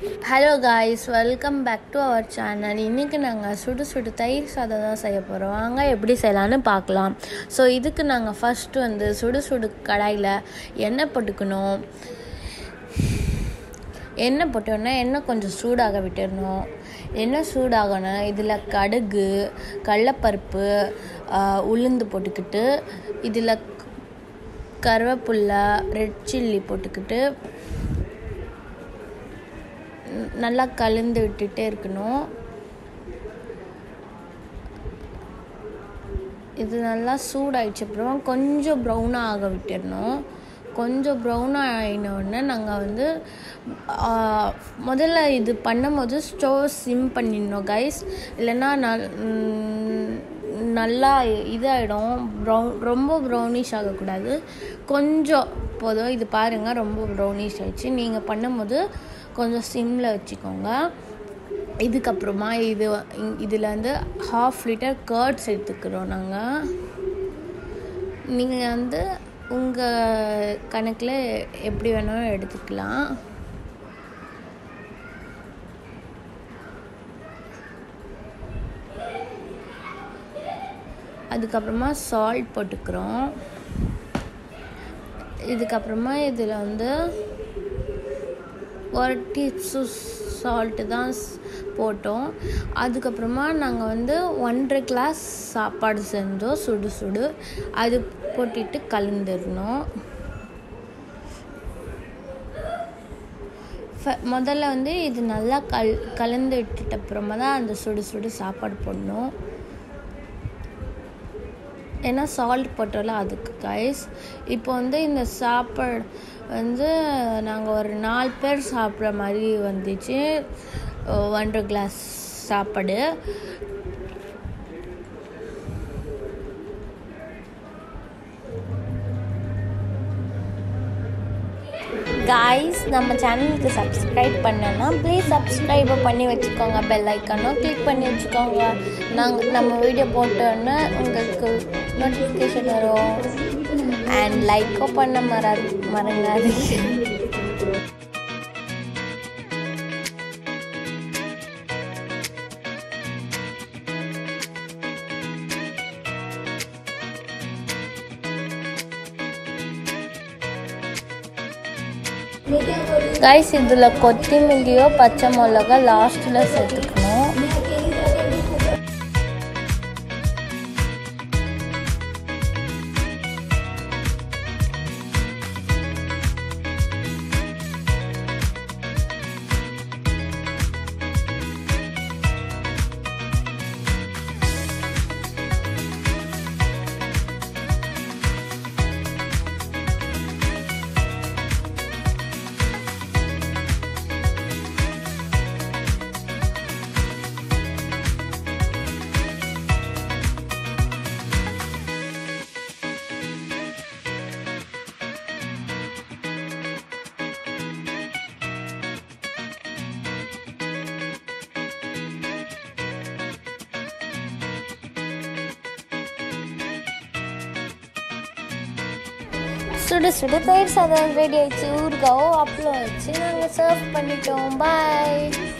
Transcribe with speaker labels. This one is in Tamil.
Speaker 1: hello guys welcome back to our channel இன்றைக்கி நாங்கள் சுடு சுடு தயிர் சாதம் தான் செய்ய போகிறோம் வாங்க எப்படி செய்யலான்னு பார்க்கலாம் ஸோ இதுக்கு நாங்கள் ஃபஸ்ட்டு வந்து சுடு சுடு கடாயில் எண்ணெய் போட்டுக்கணும் எண்ணெய் போட்டோன்னா எண்ணெய் கொஞ்சம் சூடாக விட்டுடணும் எண்ணெய் சூடாகணும் இதில் கடுகு கடலப்பருப்பு ஆஹ், உளுந்து போட்டுக்கிட்டு இதில் கருவேப்பில்லை ரெட் சில்லி போட்டுக்கிட்டு ந- நல்லா கலந்து விட்டுட்டே இருக்கணும் இது நல்லா சூடாயிடுச்சு அப்புறமா கொஞ்சம் ப்ரௌனாக ஆக விட்டுடணும் கொஞ்சம் ப்ரௌனாக ஆகினோடனே நாங்கள் வந்து ஆ, முதல்ல இது பண்ணும்போது ஸ்டோவ் சிம் பண்ணிடணும் கைஸ் இல்லைன்னா நல் ம், நல்லா இதாகிடும் ப்ரௌன் ரொம்ப ப்ரௌனிஷ் ஆகக்கூடாது கொஞ்சம் போதும் இது பாருங்கள் ரொம்ப ப்ரௌனிஷ் ஆயிடுச்சு நீங்கள் பண்ணும்போது கொஞ்சம் சிம்மில் வச்சுக்கோங்க இதுக்கப்புறமா இது இதில் வந்து ஹாஃப் லிட்டர் கர்ட்ஸ் எடுத்துக்கிறோம் நாங்கள் நீங்கள் வந்து உங்கள் கணக்கில் எப்படி வேணாலும் எடுத்துக்கலாம் அதுக்கப்புறமா சால்ட் போட்டுக்கிறோம் இதுக்கப்புறமா இதில் வந்து ஒரு டீஸ்பூ சால்ட்டு தான் ஸ்- போட்டோம் அதுக்கப்புறமா நாங்கள் வந்து ஒன்றரை கிளாஸ் சாப்பாடு செஞ்சோம் சுடு சுடு அது போட்டுட்டு கலந்துடணும் ஃப- முதல்ல வந்து இது நல்லா கல் கலந்து விட்டுட்ட அப்புறமா தான் அந்த சுடு சுடு சாப்பாடு போடணும் ஏன்னா சால்ட் போட்டோம்ல அதுக்கு கைஸ் இப்போ வந்து இந்த சாப்பாடு வந்து நாங்கள் ஒரு நாலு பேர் சாப்பிட்ற மாதிரி வந்துச்சு அஹ் ஒன்றரை கிளாஸ் சாப்பாடு காய்ஸ் நம்ம சேனலுக்கு சப்ஸ்கிரைப் பண்ணனா ப்ளீஸ் சப்ஸ்கிரைப் பண்ணி வச்சுக்கோங்க பெல் ஐக்கானும் கிளிக் பண்ணி வச்சுக்கோங்க நாங்கள் நம்ம வீடியோ போட்டோன்னே உங்களுக்கு நோட்டிஃபிகேஷன் வரும் அண்ட் லைக்கும் பண்ண மறா மறங்காதீங்க கைஸ் இதில் கொத்தமல்லியோ பச்சை மிளகா லாஸ்ட்டில் சேர்த்துக்கணும் சுட சுட தயிர் சாதம் ரெடி ஆயிடுச்சு ஊறுகாவோ அப்பளம் வச்சு நாங்கள் சர்வ் பண்ணிட்டோம் பாய்